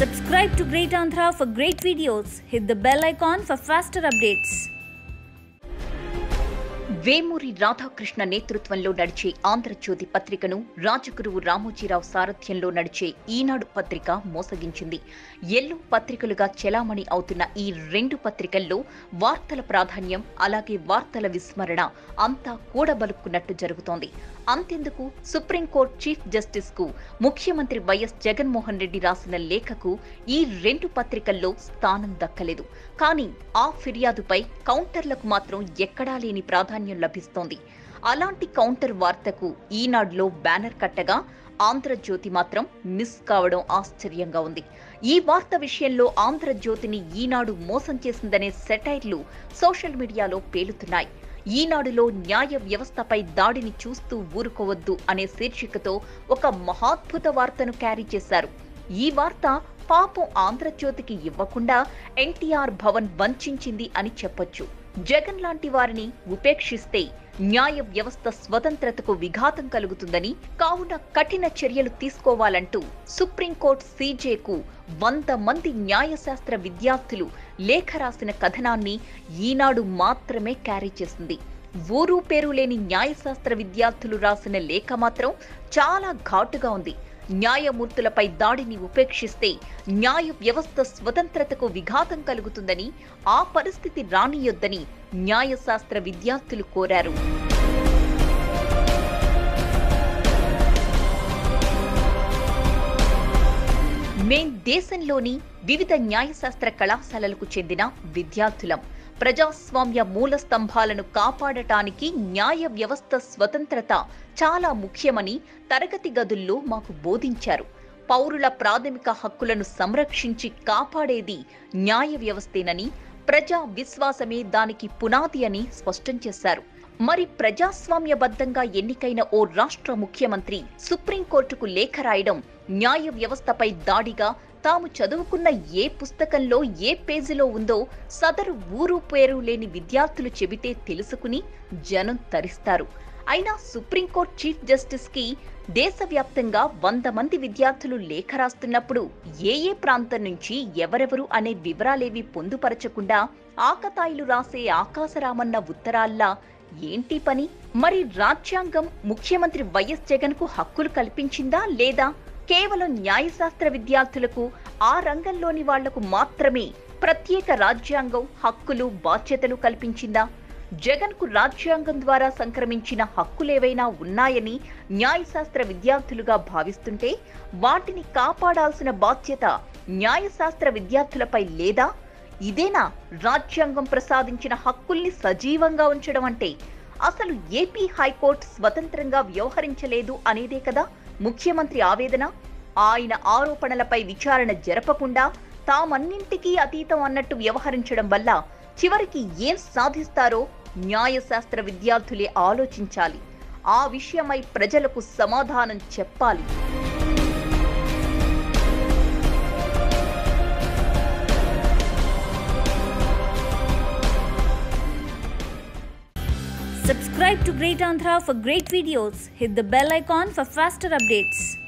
Subscribe to Great Andhra for great videos. Hit the bell icon for faster updates. Vemuri Radhakrishna నేతృత్వంలో నడిచే ఆంధ్రజ్యోతి పత్రికను రాజగురువు రామోజీరావు సారథ్యంలో నడిచే ఈనాడు పత్రిక మోసగించింది ఎల్లు పత్రికలుగా చెలామణి అవుతున్న ఈ రెండు పత్రికల్లో వార్తల ప్రాధాన్యం అలాగే వార్తల విస్మరణ అంతా కూడబలుక్కున్నట్టు జరుగుతోంది అంతెందుకు సుప్రీంకోర్టు చీఫ్ జస్టిస్ కు ముఖ్యమంత్రి వైఎస్ జగన్మోహన్ రెడ్డి రాసిన లేఖకు ఈ రెండు పత్రికల్లో స్థానం దక్కలేదు కానీ ఆ ఫిర్యాదుపై కౌంటర్లకు మాత్రం ఎక్కడా లేని ప్రాధాన్యం లభిస్తోంది అలాంటి కౌంటర్ వార్తకు ఈనాడులో బ్యానర్ కట్టగా ఆంధ్రజ్యోతి మాత్రం మిస్ కావడం ఆశ్చర్యంగా ఉంది ఈ వార్త విషయంలో ఆంధ్రజ్యోతిని ఈనాడు మోసం చేసిందనే సెటైర్లు సోషల్ మీడియాలో పేలుతున్నాయి ఈనాడులో న్యాయ వ్యవస్థపై దాడిని చూస్తూ ఊరుకోవద్దు అనే శీర్షికతో ఒక మహాద్భుత వార్తను క్యారీ చేశారు ఈ వార్త పాపం ఆంధ్రజ్యోతికి ఇవ్వకుండా ఎన్టీఆర్ భవన్ వంచింది అని చెప్పొచ్చు జగన్ లాంటి వారిని ఉపేక్షిస్తే న్యాయ వ్యవస్థ స్వతంత్రతకు విఘాతం కలుగుతుందని కావున కఠిన చర్యలు తీసుకోవాలంటూ సుప్రీంకోర్టు సీజేకు వంద మంది న్యాయశాస్త్ర విద్యార్థులు లేఖ రాసిన కథనాన్ని ఈనాడు మాత్రమే క్యారీ చేసింది ఊరు పేరు లేని న్యాయశాస్త్ర విద్యార్థులు రాసిన లేఖ మాత్రం చాలా ఘాటుగా ఉంది న్యాయమూర్తులపై దాడిని ఉపేక్షిస్తే న్యాయ వ్యవస్థ స్వతంత్రతకు విఘాతం కలుగుతుందని ఆ పరిస్థితి రానియొద్దని న్యాయశాస్త్ర విద్యార్థులు కోరారు మేం దేశంలోని వివిధ న్యాయశాస్త్ర కళాశాలలకు చెందిన విద్యార్థులం ప్రజాస్వామ్య మూల స్తంభాలను కాపాడటానికి న్యాయ వ్యవస్థ స్వతంత్రత చాలా ముఖ్యమని తరగతి గదుల్లో మాకు బోధించారు పౌరుల ప్రాథమిక హక్కులను సంరక్షించి కాపాడేది న్యాయ వ్యవస్థేనని ప్రజా విశ్వాసమే దానికి పునాది అని స్పష్టం చేశారు మరి ప్రజాస్వామ్యబద్ధంగా ఎన్నికైన ఓ రాష్ట్ర ముఖ్యమంత్రి సుప్రీంకోర్టుకు లేఖ రాయడం న్యాయ వ్యవస్థపై దాడిగా తాము చదువుకున్న ఏ పుస్తకంలో ఏ పేజీలో ఉందో సదరు ఊరు పేరు లేని విద్యార్థులు చెబితే తెలుసుకుని జనం తరిస్తారు అయినా సుప్రీంకోర్టు చీఫ్ జస్టిస్ కి దేశవ్యాప్తంగా వంద మంది విద్యార్థులు లేఖ రాస్తున్నప్పుడు ఏ ఏ ప్రాంతం నుంచి ఎవరెవరు అనే వివరాలేవి పొందుపరచకుండా ఆకతాయిలు రాసే ఆకాశరామన్న ఉత్తరాల్లా ఏంటి పని మరి రాజ్యాంగం ముఖ్యమంత్రి వైఎస్ జగన్ కు హక్కులు కల్పించిందా లేదా కేవలం న్యాయశాస్త్ర విద్యార్థులకు ఆ రంగంలోని వాళ్లకు మాత్రమే ప్రత్యేక రాజ్యాంగం హక్కులు బాధ్యతలు కల్పించిందా జగన్ కు రాజ్యాంగం ద్వారా సంక్రమించిన హక్కులేవైనా ఉన్నాయని న్యాయశాస్త్ర విద్యార్థులుగా భావిస్తుంటే వాటిని కాపాడాల్సిన బాధ్యత న్యాయశాస్త్ర విద్యార్థులపై లేదా ఇదేనా రాజ్యాంగం ప్రసాదించిన హక్కుల్ని సజీవంగా ఉంచడం అంటే అసలు ఏపీ హైకోర్టు స్వతంత్రంగా వ్యవహరించలేదు అనేదే కదా ముఖ్యమంత్రి ఆవేదన ఆయన ఆరోపణలపై విచారణ జరపకుండా తామన్నింటికీ అతీతం అన్నట్టు వ్యవహరించడం వల్ల చివరికి ఏం సాధిస్తారో న్యాయశాస్త్ర విద్యార్థులే ఆలోచించాలి ఆ విషయమై ప్రజలకు సమాధానం చెప్పాలి Subscribe to Great Andhra for great videos. Hit the bell icon for faster updates.